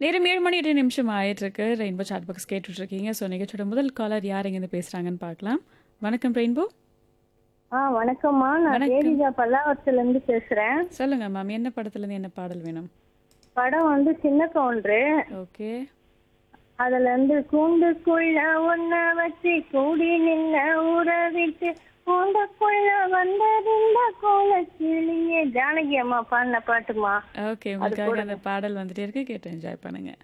நேரம் ஏழு மணி எட்டு நிமிஷம் ஆயிட்டு இருக்கு ரெயின்போ சாட் பாக்ஸ் கேட்டுட்டு இருக்கீங்க ஸோ நிகழ்ச்சியோட முதல் காலர் யார் எங்கேருந்து பேசுறாங்கன்னு பார்க்கலாம் வணக்கம் ரெயின்போ ஆ வணக்கம்மா நான் வணக்கம். தேவிஜா பல்லாவரத்துல இருந்து பேசுறேன் சொல்லுங்க சொல்லுங்க மேம் என்ன படத்துல இருந்து என்ன பாடல் வேணும் படம் வந்து சின்ன கவுண்டரு ஓகே அதுல இருந்து கூண்டுக்குள்ள ஒன்ன வச்சு கூடி நின்ன ஊற விட்டு கூண்டுக்குள்ள வந்ததிந்த கோலக்கிளியே ஜானகி அம்மா பாடின பாட்டுமா ஓகே உங்களுக்காக அந்த பாடல் வந்துட்டே இருக்கு கேட்டு என்ஜாய் பண்ணுங்க